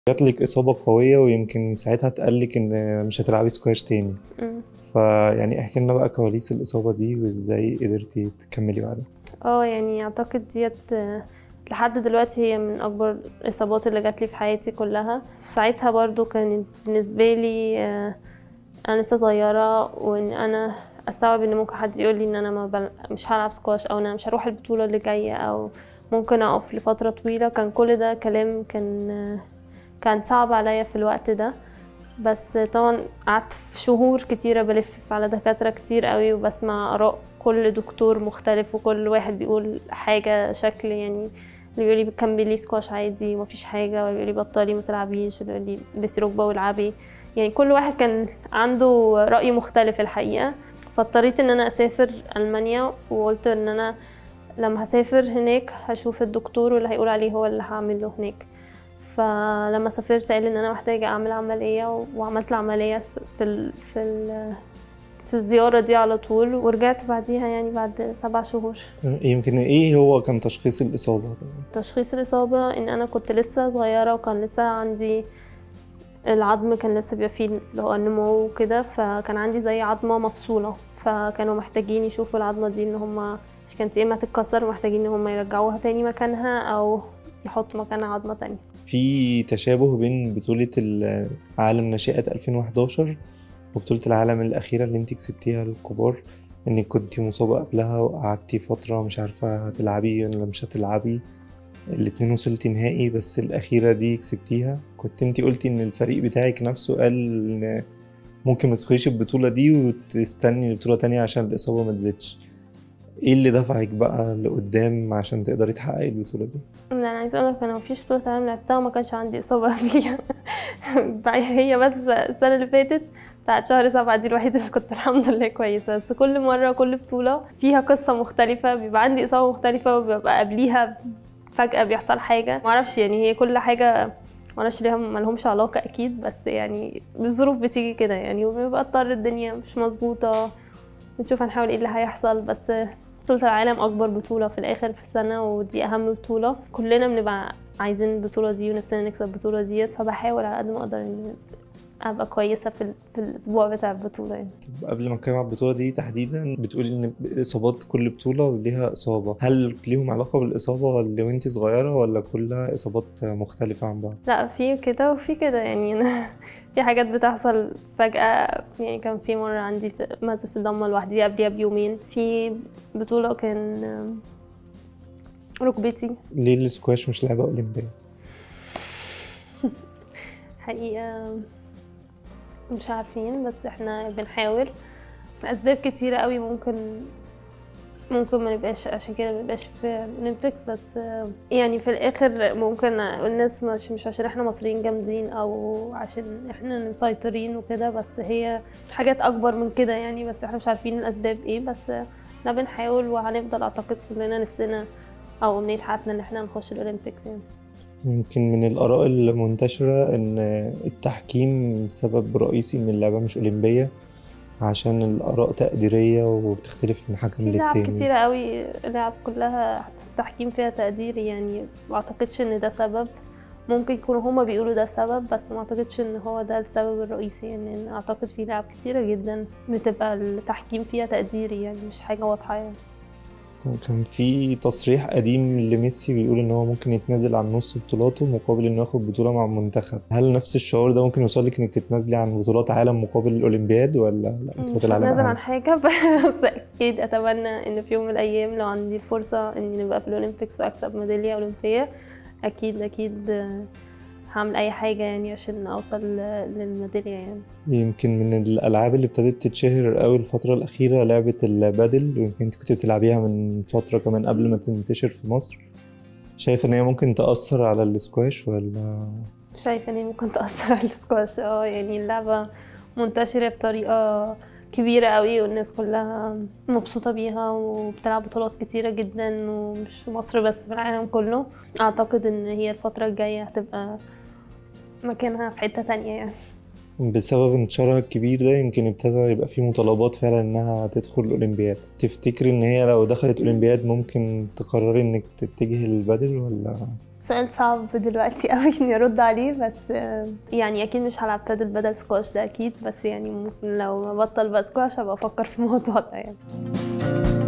جاتلك إصابة قوية ويمكن ساعتها اتقالك إن مش هتلعبي سكواش تاني مم. فيعني احكي لنا بقى كواليس الإصابة دي وإزاي قدرتي تكملي بعدها اه يعني اعتقد ديت آه، لحد دلوقتي هي من اكبر الاصابات اللي جات لي في حياتي كلها في ساعتها برضو كانت بالنسبه لي آه، انا لسه صغيره وان انا استوعب ان ممكن حد يقول لي ان انا ما بل... مش هلعب سكواش او ان انا مش هروح البطوله اللي جايه او ممكن اقف لفتره طويله كان كل ده كلام كان آه، كان صعب عليا في الوقت ده بس طبعا قعدت في شهور كتيرة بلف على دكاترة كتير قوي وبسمع آراء كل دكتور مختلف وكل واحد بيقول حاجة شكل يعني اللي بيقول لي كملي سكواش عادي ومفيش حاجة واللي بيقول لي بطلي ما تلعبيش واللي بيقول لي البسي ركبة والعبي يعني كل واحد كان عنده رأي مختلف الحقيقة فاضطريت ان انا اسافر المانيا وقلت ان انا لما هسافر هناك هشوف الدكتور واللي هيقول عليه هو اللي هعمله هناك فلما سافرت قال ان انا محتاجه اعمل عمليه و- وعملت العمليه س- في ال في ال في الزياره دي على طول ورجعت بعديها يعني بعد سبع شهور يمكن إيه هو كان تشخيص الإصابة تشخيص الاصابه ان انا كنت لسه صغيره وكان لسه عندي العظم كان لسه بيبقى فيه اللي هو النمو وكده فكان عندي زي عظمه مفصوله فكانوا محتاجين يشوفوا العظمه دي ان هم مش كانت يا اما تتكسر محتاجين ان هم يرجعوها تاني مكانها او يحطوا مكانها عظمه تانية في تشابه بين بطولة العالم ناشئة 2011 وبطولة العالم الأخيرة اللي انت كسبتيها للكبار انك كنت مصابة قبلها وقعدتي فترة مش عارفة هتلعبي ولا مش هتلعبي الاتنين وصلتي نهائي بس الأخيرة دي كسبتيها كنت انت قلتي ان الفريق بتاعك نفسه قال ان ممكن ما تدخليش البطولة دي وتستني لبطولة تانية عشان الإصابة ما تزيدش ايه اللي دفعك بقى لقدام عشان تقدري تحققي البطولة دي؟ لا انا عايزه اقول لك انا مفيش بطوله عالم لعبتها وما كانش عندي اصابه قبليها هي بس السنه اللي فاتت بتاعت شهر سبعة دي الوحيدة اللي كنت الحمد لله كويسة بس كل مرة كل بطولة فيها قصة مختلفة بيبقى عندي إصابة مختلفة وبيبقى قبليها فجأة بيحصل حاجة معرفش يعني هي كل حاجة معرفش ليها ملهمش علاقة أكيد بس يعني الظروف بتيجي كده يعني وبيبقى اضطر الدنيا مش مظبوطة نشوف هنحاول ايه اللي هيحصل بس بطولة العالم أكبر بطولة في الآخر في السنة ودي أهم بطولة كلنا بنبقى عايزين البطولة دي ونفسنا نكسب البطولة ديت فبحاول على قد ما أقدر إن أبقى كويسة في, ال- في الأسبوع بتاع البطولة يعني قبل ما نتكلم عن البطولة دي تحديدا بتقولي إن إصابات كل بطولة ليها إصابة، هل ليهم علاقة بالإصابة اللي وأنتي صغيرة ولا كلها إصابات مختلفة عن بعض؟ لا في كده وفي كده يعني أنا في حاجات بتحصل فجأة يعني كان في مرة عندي مزق في الضمة لوحدي قبليها بيومين في بطولة كان ركبتي ليه السكواش مش لعبة أولمبية؟ حقيقة مش عارفين بس احنا بنحاول أسباب كتيرة قوي ممكن ممكن ما نبقاش عشان كده ما نبقاش في الاولمبيكس بس آه، يعني في الاخر ممكن الناس مش مش عشان احنا مصريين جامدين او عشان احنا مسيطرين وكده بس هي حاجات اكبر من كده يعني بس احنا مش عارفين الاسباب ايه بس آه، احنا بنحاول وهنفضل اعتقد كلنا نفسنا او امنية حياتنا ان احنا نخش الاولمبيكس يعني يمكن من الآراء المنتشرة إن التحكيم سبب رئيسي إن اللعبة مش أولمبية عشان الآراء تقديرية وبتختلف من حكم في لعب للتاني كتيرة قوي لعب كلها التحكيم فيها تقدير يعني ما اعتقدش ان ده سبب ممكن يكونوا هما بيقولوا ده سبب بس ما اعتقدش ان هو ده السبب الرئيسي يعني إن اعتقد في لعب كتيرة جدا بتبقى التحكيم فيها تقديري يعني مش حاجة واضحة يعني كان في تصريح قديم لميسي بيقول ان هو ممكن يتنازل عن نص بطولاته مقابل انه ياخد بطولة مع المنتخب هل نفس الشعور ده ممكن يوصلك انك تتنازلي عن بطولات عالم مقابل الاولمبياد ولا لا بطولات مش العالم هتنازل أهم؟ عن حاجة بس أكيد أتمنى إن في يوم من الأيام لو عندي الفرصة إني نبقى في الأولمبيكس وأكسب ميدالية أولمبية أكيد أكيد آه، هعمل أي حاجة يعني عشان أوصل ل- للميدالية يعني يمكن من الالعاب اللي ابتدت تتشهر قوي الفترة الأخيرة لعبة البادل ويمكن انت كنت بتلعبيها من فترة كمان قبل ما تنتشر في مصر شايفة ان هي ممكن تأثر على السكواش ولا شايفة إن هي ممكن تأثر على السكواش اه يعني اللعبة منتشرة بطريقة كبيرة قوي والناس كلها مبسوطة بيها وبتلعب بطولات كتيرة جدا ومش في مصر بس في العالم كله أعتقد إن هي الفترة الجاية هتبقى مكانها في حتة تانية يعني بسبب انتشارها الكبير ده يمكن ابتدى يبقى في مطالبات فعلا انها تدخل الاولمبياد تفتكري ان هي لو دخلت اولمبياد ممكن تقرري انك تتجهي للبادل ولا سؤال صعب دلوقتي قوي اني ارد عليه بس آه، يعني اكيد مش هلعب بادل بدل سكواش ده اكيد بس يعني ممكن لو بطل بقى سكواش هبقى افكر في الموضوع ده يعني